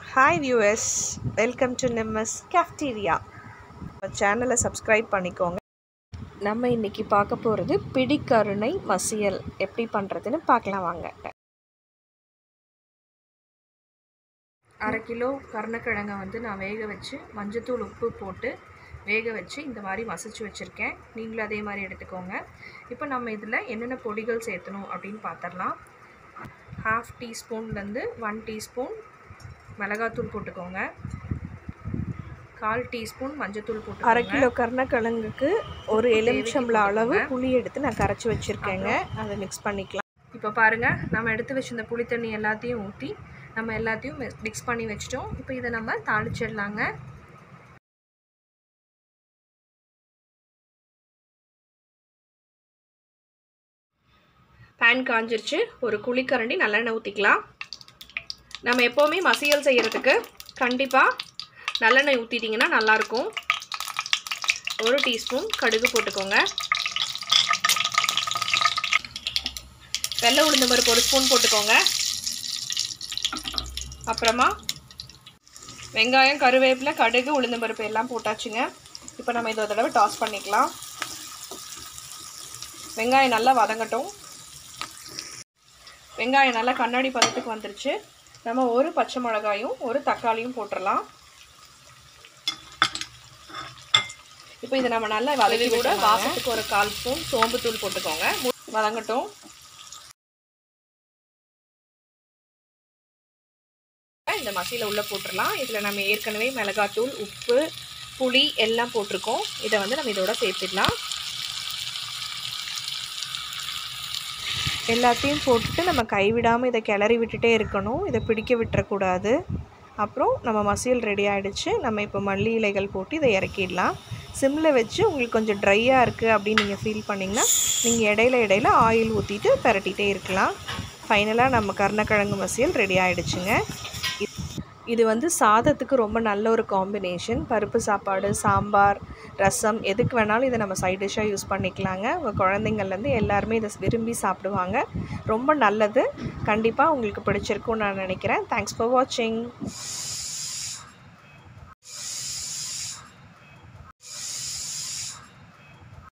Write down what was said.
hi viewers welcome to Nimmas cafeteria சேனலை subscribe பண்ணிக்கோங்க நம்ம இன்னைக்கு பார்க்க போகிறது பிடிக்கருணை மசியல் எப்படி பண்ணுறதுன்னு பார்க்கலாம் வாங்க அரை கிலோ கருணக்கிழங்கை வந்து நான் வேக வச்சு மஞ்சத்தூள் உப்பு போட்டு வேக வச்சு இந்த மாதிரி மசிச்சு வச்சுருக்கேன் நீங்களும் அதே மாதிரி எடுத்துக்கோங்க இப்போ நம்ம இதில் என்னென்ன பொடிகள் சேர்த்தணும் அப்படின்னு பார்த்துடலாம் ஹாஃப் டீஸ்பூன்லேருந்து ஒன் டீஸ்பூன் மிளகாத்தூள் போட்டுக்கோங்க கால் டீஸ்பூன் மஞ்சத்தூள் போட்டு அரை கிலோ கருணக்கிழங்குக்கு ஒரு எலுமிச்சம்பள அளவு புளி எடுத்து நான் கரைச்சி வச்சுருக்கேங்க அதை மிக்ஸ் பண்ணிக்கலாம் இப்போ பாருங்கள் நம்ம எடுத்து வச்சிருந்த புளி தண்ணி எல்லாத்தையும் ஊற்றி நம்ம எல்லாத்தையும் மிக்ஸ் பண்ணி வச்சிட்டோம் இப்போ இதை நம்ம தாளிச்சிடலாங்க பேன் காஞ்சிருச்சு ஒரு குழிக்கரண்டி நல்லெண்ணெய் ஊற்றிக்கலாம் நம்ம எப்போவுமே மசியல் செய்கிறதுக்கு கண்டிப்பாக நல்லெண்ணெய் ஊற்றிட்டிங்கன்னா நல்லாயிருக்கும் ஒரு டீஸ்பூன் கடுகு போட்டுக்கோங்க வெள்ளை உளுந்து பருப்பு ஒரு ஸ்பூன் போட்டுக்கோங்க அப்புறமா வெங்காயம் கருவேப்பிலை கடுகு உளுந்து பருப்பு எல்லாம் போட்டாச்சுங்க இப்போ நம்ம இதை ஒரு தடவை டாஸ் பண்ணிக்கலாம் வெங்காயம் நல்லா வதங்கட்டும் வெங்காயம் நல்லா கண்ணாடி பதத்துக்கு வந்துருச்சு நம்ம ஒரு பச்சை மிளகாயும் ஒரு தக்காளியும் போட்டுடலாம் இப்போ இதை நம்ம நல்லா வதக்கி கூட வாசத்துக்கு ஒரு கால் ஸ்பூன் சோம்புத்தூள் போட்டுக்கோங்க வதங்கட்டும் இந்த மசியில் உள்ளே போட்டுடலாம் இதில் நம்ம ஏற்கனவே மிளகாத்தூள் உப்பு புளி எல்லாம் போட்டிருக்கோம் இதை வந்து நம்ம இதோட சேர்த்துடலாம் எல்லாத்தையும் போட்டுட்டு நம்ம கைவிடாமல் இதை கிளறி விட்டுட்டே இருக்கணும் இதை பிடிக்க விட்டுறக்கூடாது அப்புறம் நம்ம மசியல் ரெடி ஆகிடுச்சு நம்ம இப்போ மல்லி இலைகள் போட்டு இதை இறக்கிடலாம் சிம்மில் வச்சு உங்களுக்கு கொஞ்சம் ட்ரையாக இருக்குது அப்படின்னு நீங்கள் ஃபீல் பண்ணிங்கன்னா நீங்கள் இடையில இடையில ஆயில் ஊற்றிட்டு பரட்டிகிட்டே இருக்கலாம் ஃபைனலாக நம்ம கருணக்கிழங்கு மசியல் ரெடி ஆகிடுச்சுங்க இது வந்து சாதத்துக்கு ரொம்ப நல்ல ஒரு காம்பினேஷன் பருப்பு சாப்பாடு சாம்பார் ரசம் எதுக்கு வேணாலும் இதை நம்ம சைட் டிஷ்ஷாக யூஸ் பண்ணிக்கலாங்க உங்கள் குழந்தைங்கள்லேருந்து எல்லாருமே இதை விரும்பி சாப்பிடுவாங்க ரொம்ப நல்லது கண்டிப்பாக உங்களுக்கு பிடிச்சிருக்கும்னு நான் நினைக்கிறேன் தேங்க்ஸ் ஃபார் வாட்சிங்